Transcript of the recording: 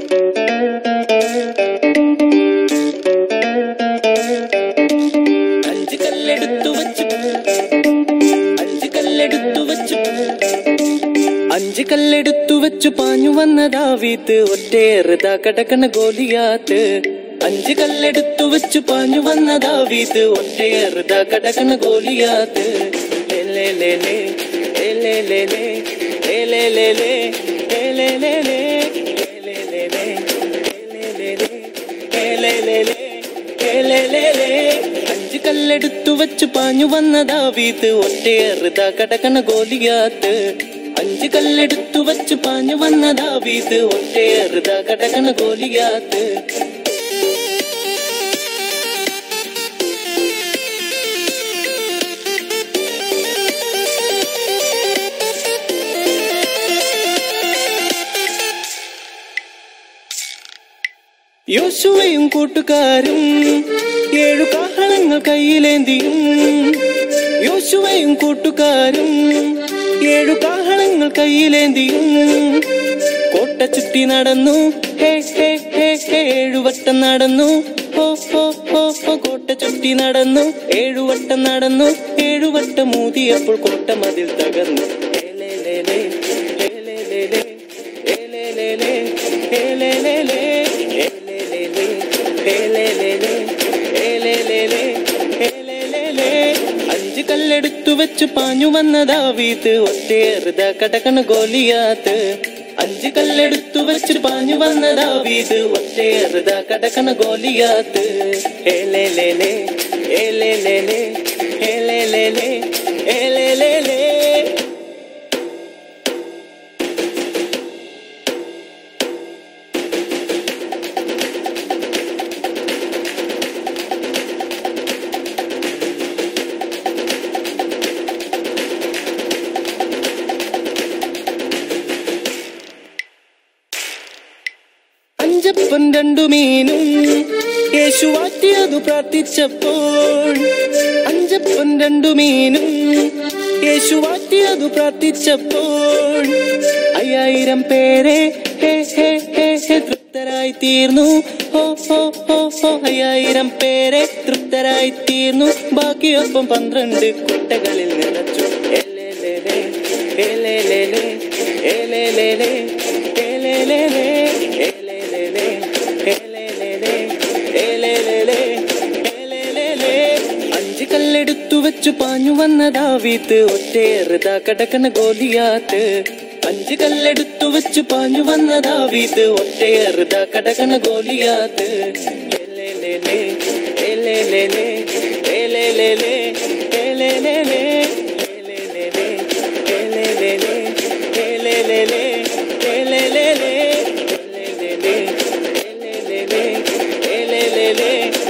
അഞ്ച് കല്ലെടുത്തു വച്ചു അഞ്ച് കല്ലെടുത്തു വച്ചു അഞ്ച് കല്ലെടുത്തു വെച്ചു പാഞ്ഞു വന്ന ദാവീദ് ഒറ്റയേറുതാ കടക്കണ ഗോലിയാത്ത് അഞ്ച് കല്ലെടുത്തു വെച്ചു പാഞ്ഞു വന്ന ദാവീദ് ഒറ്റയേറുതാ കടക്കണ ഗോലിയാത്ത് ഏലേലേലേ, ഏലേലേലേ, ഏലേലേലേ, ഏലേലേലേ, ഏലേലേലേ, ഏലേലേലേ, ഏലേലേലേ, ഏലേലേലേ. അഞ്ച് കല്ലെടുത്തു വെച്ചു പാഞ്ഞു വന്ന ദാവീദ് ഒറ്റയേറുതാ കടക്കണ ഗോലിയാത്ത് അഞ്ച് കല്ലെടുത്തു വെച്ചു പാഞ്ഞു വന്ന ദാവീദ് ഒറ്റയേറുതാ കടക്കണ ഗോലിയാത്ത് യോശുവയും കൂട്ടുകാരും ഏഴു കാഹളങ്ങൾ കയ്യിലേന്തിയും യോശുവയും കൂട്ടുകാരും ഏഴു കാഹളങ്ങൾ കയ്യിലേന്തിയും കോട്ട ചുറ്റി നടന്നു ഹേ ഹേ ഹേ ഹേ ഏഴുവട്ടം നടന്നു ഹോ ഹോ ഹോ ഹോ കോട്ട ചുറ്റി നടന്നു ഏഴുവട്ടം നടന്നു ഏഴുവട്ടം മൂതിയപ്പോൾ കോട്ട മതിൽ തകർന്നു ഏലേലേലേ, ഏലേലേലേ, ഏലേലേലേ, ഏലേലേലേ, ഏലേലേലേ, ഏലേലേലേ, ഏലേലേലേ, ഏലേലേലേ. അഞ്ച് കല്ലെടുത്തു വെച്ച് പാഞ്ഞു വന്ന ദാവീദ് ഒറ്റയേറുത കടക്കണ ഗോലിയാത്ത് അഞ്ച് കല്ലെടുത്തു വെച്ച് പാഞ്ഞു വന്ന ദാവീദ് ഒറ്റയേറുത കടക്കണ ഗോലിയാത്ത് ഏലേലേലേ ഏലേലേലേ ഏലേലേലേ ഏലേലേലേ അഞ്ചപ്പൻ രണ്ടു മീനും യേശു വാറ്റിയതു പ്രാർത്ഥിച്ചപ്പോൾ അഞ്ചപ്പൻ രണ്ടു മീനും യേശു വാറ്റിയതു പ്രാർത്ഥിച്ചപ്പോൾ അയ്യായിരം പേരെ ഹേ ഹേ ഹേ ഹേ തൃപ്തരായി തീർന്നു ഹോ ഹോ ഹോ ഹോ അയ്യായിരം പേരെ തൃപ്തരായി തീർന്നു ബാക്കിയൊപ്പം പന്ത്രണ്ട് കുട്ടകളിൽ നിറച്ചു എലേലേലേ, എലേലേലേ, എലേലേലേ, എലേലേലേ, എലേലേലേ, എലേലേലേ, എലേലേലേ, എലേലേലേ. അഞ്ച് കല്ലെടുത്തു വെച്ചു പാഞ്ഞു വന്ന ദാവീദ് ഒറ്റയേറുതാ കടക്കണ ഗോലിയാത്ത് അഞ്ച് കല്ലെടുത്തു വെച്ചു പാഞ്ഞു വന്ന ദാവീദ് ഒറ്റയേറുതാ കടക്കണ ഗോലിയാത്ത് എലേലേലേ, എലേലേലേ, എലേലേലേ, എലേലേലേ, എലേലേലേ, എലേലേലേ, എലേലേലേ, എലേലേലേ, എലേലേലേ, എലേലേലേ, എലേലേലേ,